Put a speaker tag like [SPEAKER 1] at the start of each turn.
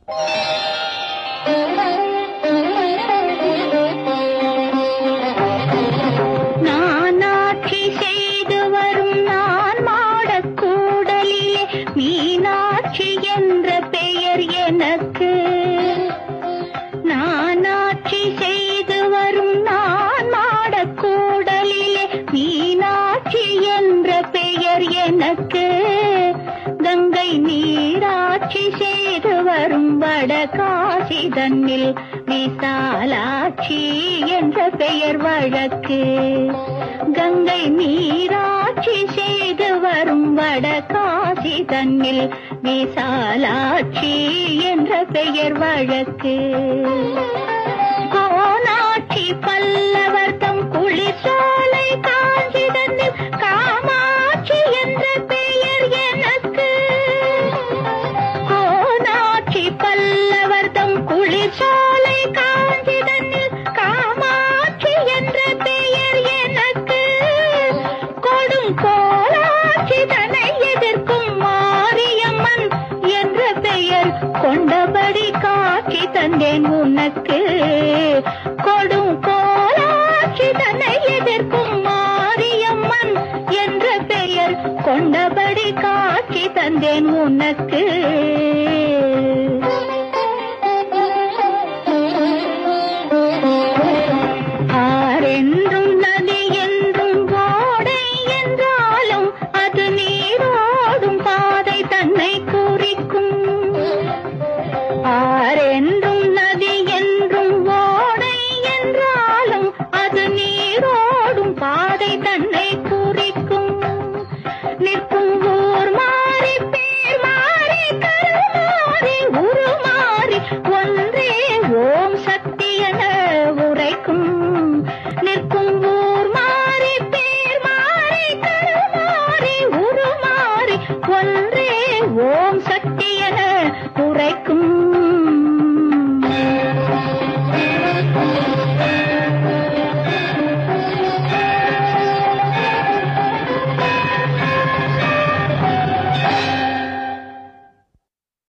[SPEAKER 1] நான் ஆட்சி செய்து வரும் நான் மாடக் கூடலிலே மீனாட்சி என்ற பெயர் எனக்கு நான் ஆட்சி செய்து வரும் நான் மாடக் கூடலிலே மீனாட்சி என்ற பெயர் எனக்கு கங்கை நீராட்சி செய்து வரும் வடகாசி தன்னில் விசாலாட்சி என்ற பெயர் வழக்கு கங்கை நீராட்சி செய்து வரும் வடகாசி தன்னில் விசாலாட்சி என்ற பெயர் வழக்கு கோனாட்சி பல்லவர் தம் குளிர்சோலை காஞ்சி தன்னில் காமாட்சி என்ற பெயர் எனக்கு கோனாட்சி பல்லவர் தம் குளிர்சோலை காஞ்சி தன்னில் காமாட்சி என்ற பெயர் எனக்கு கொடும் கோலாட்சி தன்னை எதிர்க்கும் மாரியம்மன் என்ற பெயர் கொண்டபடி காட்சி தந்தேன் உனக்கு கொடும் கோலாட்சி தன்னை எதிர்க்கும் மாரியம்மன் என்ற பெயர் கொண்டபடி காட்சி தந்தேன் உனக்கு